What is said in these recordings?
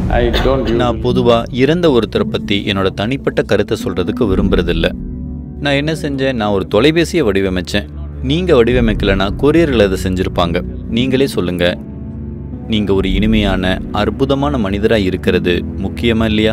I don't use. நான் பொதுவா இறந்த ஒருத்தரை பத்தி என்னோட தனிப்பட்ட கருத்தை சொல்றதுக்கு விரும்புறதில்ல நான் என்ன செஞ்சேன் நான் ஒரு தொலைபேசியை வடிவமைச்சேன் நீங்க வடிவமைக்கலைன்னா கொரியர்கள் அதை செஞ்சிருப்பாங்க நீங்களே சொல்லுங்க நீங்க ஒரு இனிமையான அற்புதமான மனிதரா இருக்கிறது முக்கியமா இல்லையா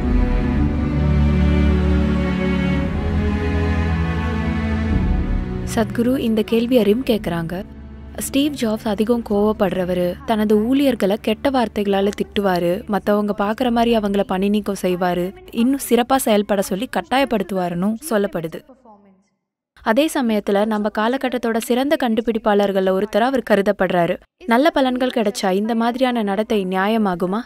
சத்குரு இந்த கேள்வி அறியும் கேட்குறாங்க ஸ்டீவ் ஜாப்ஸ் அதிகம் கோவப்படுறவர் தனது ஊழியர்களை கெட்ட வார்த்தைகளால் திட்டுவார் மற்றவங்க பார்க்குற மாதிரி அவங்கள பணி நீக்கம் செய்வார் இன்னும் சிறப்பாக செயல்பட சொல்லி கட்டாயப்படுத்துவாருன்னு சொல்லப்படுது அதே சமயத்தில் நம்ம காலகட்டத்தோட சிறந்த கண்டுபிடிப்பாளர்களில் ஒருத்தர் அவர் கருதப்படுறாரு நல்ல பலன்கள் கிடைச்சா இந்த மாதிரியான நடத்தை நியாயமாகுமா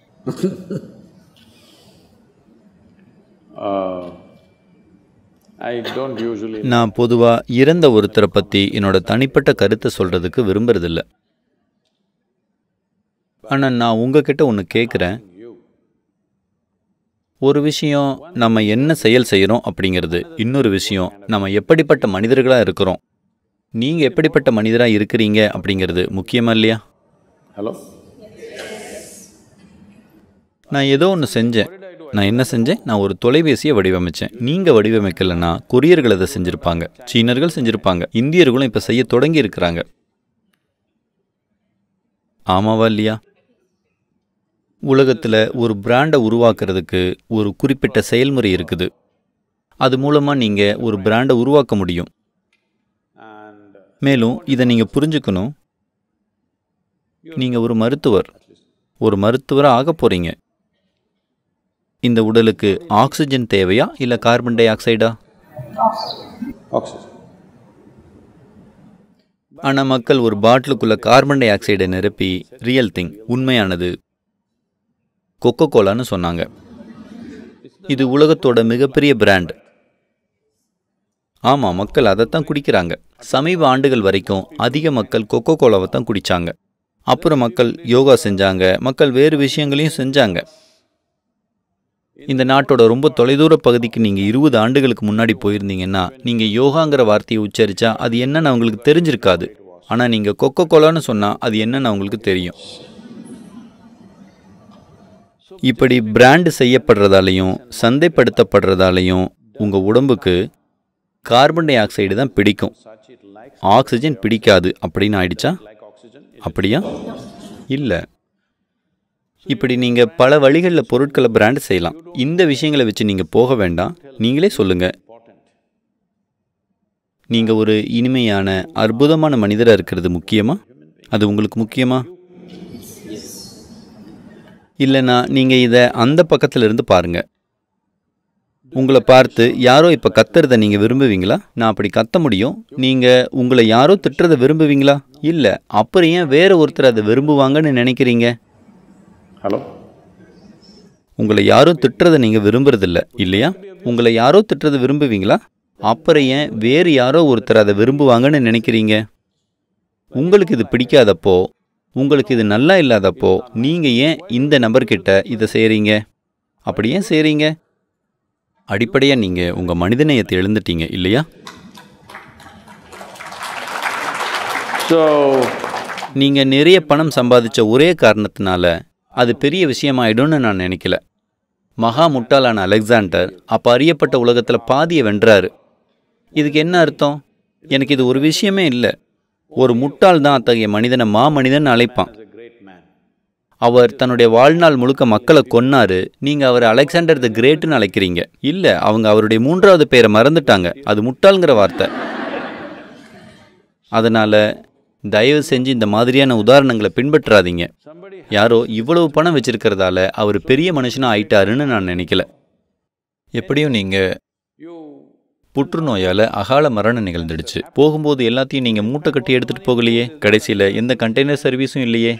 Uh, I don't usually. நான் பொதுவா இறந்த ஒருத்தரை பத்தி என்னோட தனிப்பட்ட கருத்தை சொல்றதுக்கு விரும்புறதில்ல ஆனா நான் உங்ககிட்ட ஒன்று கேட்குறேன் ஒரு விஷயம் நம்ம என்ன செயல் செய்கிறோம் அப்படிங்கிறது இன்னொரு விஷயம் நம்ம எப்படிப்பட்ட மனிதர்களாக இருக்கிறோம் நீங்கள் எப்படிப்பட்ட மனிதராக இருக்கிறீங்க அப்படிங்கிறது முக்கியமா இல்லையா Hello? நான் ஏதோ ஒன்று செஞ்சேன் நான் என்ன செஞ்சேன் நான் ஒரு தொலைபேசியை வடிவமைச்சேன் நீங்கள் வடிவமைக்கலைன்னா கொரியர்கள் அதை செஞ்சுருப்பாங்க சீனர்கள் செஞ்சுருப்பாங்க இந்தியர்களும் இப்போ செய்ய தொடங்கி இருக்கிறாங்க ஆமாவா இல்லையா உலகத்தில் ஒரு பிராண்டை உருவாக்குறதுக்கு ஒரு குறிப்பிட்ட செயல்முறை இருக்குது அது மூலமாக நீங்கள் ஒரு பிராண்டை உருவாக்க முடியும் And மேலும் இதை நீங்கள் புரிஞ்சுக்கணும் நீங்கள் ஒரு மருத்துவர் ஒரு மருத்துவராக ஆக போகிறீங்க இந்த உடலுக்கு ஆக்சிஜன் தேவையா இல்லை கார்பன் டை ஆக்சைடா oxygen. ஆனால் மக்கள் ஒரு பாட்டிலுக்குள்ள கார்பன் டை ஆக்சைடை நிரப்பி ரியல் திங் உண்மையானது கொக்கோ கோலான்னு சொன்னாங்க இது உலகத்தோட மிகப்பெரிய பிராண்ட் ஆமாம் மக்கள் அதைத்தான் குடிக்கிறாங்க சமீப ஆண்டுகள் வரைக்கும் அதிக மக்கள் கொக்கோ கோலாவை தான் குடிச்சாங்க அப்புறம் மக்கள் யோகா செஞ்சாங்க மக்கள் வேறு விஷயங்களையும் செஞ்சாங்க இந்த நாட்டோட ரொம்ப தொலைதூர பகுதிக்கு நீங்கள் இருபது ஆண்டுகளுக்கு முன்னாடி போயிருந்தீங்கன்னா நீங்கள் யோகாங்கிற வார்த்தையை உச்சரிச்சா அது என்னன்னு அவங்களுக்கு தெரிஞ்சிருக்காது ஆனால் நீங்கள் கொக்கோ கோலான்னு சொன்னால் அது என்னன்னு அவங்களுக்கு தெரியும் இப்படி பிராண்ட் செய்யப்படுறதாலையும் சந்தைப்படுத்தப்படுறதாலையும் உங்கள் உடம்புக்கு கார்பன் டை ஆக்சைடு தான் பிடிக்கும் ஆக்சிஜன் பிடிக்காது அப்படின்னு ஆயிடுச்சா அப்படியா இல்லை இப்படி நீங்கள் பல வழிகளில் பொருட்களை பிராண்ட் செய்யலாம் இந்த விஷயங்களை வச்சு நீங்கள் போக வேண்டாம் நீங்களே சொல்லுங்கள் நீங்கள் ஒரு இனிமையான அற்புதமான மனிதராக இருக்கிறது முக்கியமா அது உங்களுக்கு முக்கியமா இல்லைன்னா நீங்கள் இதை அந்த பக்கத்துல இருந்து பாருங்க உங்களை பார்த்து யாரோ இப்போ கத்துறத நீங்கள் விரும்புவீங்களா நான் அப்படி கத்த முடியும் நீங்கள் உங்களை யாரோ திட்டுறதை விரும்புவீங்களா இல்லை அப்புறம் ஏன் வேற ஒருத்தர் அதை விரும்புவாங்கன்னு நினைக்கிறீங்க Hello? உங்களை யாரும் திட்டுறதை நீங்கள் விரும்புறதில்ல இல்லையா உங்களை யாரோ திட்டுறதை விரும்புவீங்களா அப்புறம் ஏன் வேறு யாரோ ஒருத்தர் அதை விரும்புவாங்கன்னு நினைக்கிறீங்க உங்களுக்கு இது பிடிக்காதப்போ உங்களுக்கு இது நல்லா இல்லாதப்போ நீங்கள் ஏன் இந்த நபர்கிட்ட இதை செய்கிறீங்க அப்படி ஏன் செய்கிறீங்க அடிப்படையாக நீங்கள் உங்கள் மனிதநேயத்தை எழுந்துட்டீங்க இல்லையா So, நீங்கள் நிறைய பணம் சம்பாதிச்ச ஒரே காரணத்தினால அது பெரிய விஷயமாயிடும்னு நான் நினைக்கல மகா முட்டாளான அலெக்சாண்டர் அப்போ அறியப்பட்ட உலகத்தில் பாதியை வென்றாரு இதுக்கு என்ன அர்த்தம் எனக்கு இது ஒரு விஷயமே இல்லை ஒரு முட்டாள் தான் அத்தகைய மனிதனை மாமனிதன் அழைப்பான் a great man. அவர் தன்னுடைய வாழ்நாள் முழுக்க மக்களை கொன்னாரு நீங்க அவர் அலெக்சாண்டர் த கிரேட்னு அழைக்கிறீங்க இல்ல அவங்க அவருடைய மூன்றாவது பேரை மறந்துட்டாங்க அது முட்டாள்ங்கிற வார்த்தை அதனால தயவு செஞ்சு இந்த மாதிரியான உதாரணங்களை பின்பற்றாதீங்க யாரோ இவ்வளவு பணம் வச்சிருக்கிறதால அவர் பெரிய மனுஷனா ஆயிட்டாருன்னு நான் நினைக்கல எப்படியும் நீங்க You புற்றுநோயால அகால மரணம் நிகழ்ந்துடுச்சு போகும்போது எல்லாத்தையும் நீங்க மூட்டை கட்டி எடுத்துட்டு போகலையே கடைசியில எந்த கண்டெய்னர் சர்வீஸும் இல்லையே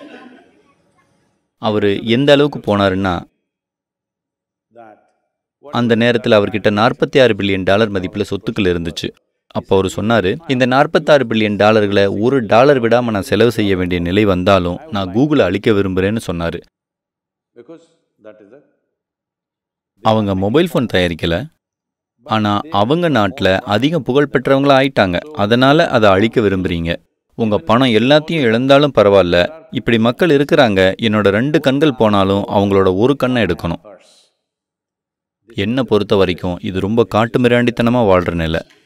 அவர் எந்த அளவுக்கு போனாருன்னா that அந்த நேரத்தில் அவர்கிட்ட நாற்பத்தி ஆறு பில்லியன் டாலர் மதிப்பில் சொத்துக்கள் இருந்துச்சு அப்போ அவர் சொன்னார் இந்த நாற்பத்தாறு பில்லியன் டாலர்களை ஒரு டாலர் விடாமல் நான் செலவு செய்ய வேண்டிய நிலை வந்தாலும் நான் கூகுளை அழிக்க விரும்புகிறேன்னு சொன்னார் because that is a அவங்க மொபைல் ஃபோன் தயாரிக்கல ஆனால் அவங்க நாட்டில் அதிகம் புகழ் பெற்றவங்களா ஆயிட்டாங்க அதனால் அதை அழிக்க விரும்புகிறீங்க உங்க பணம் எல்லாத்தையும் இழந்தாலும் பரவாயில்ல இப்படி மக்கள் இருக்கிறாங்க என்னோட ரெண்டு கண்கள் போனாலும் அவங்களோட ஒரு கண்ணை எடுக்கணும் என்னை பொறுத்த வரைக்கும் இது ரொம்ப காட்டு மிராண்டித்தனமாக வாழ்கிற நிலை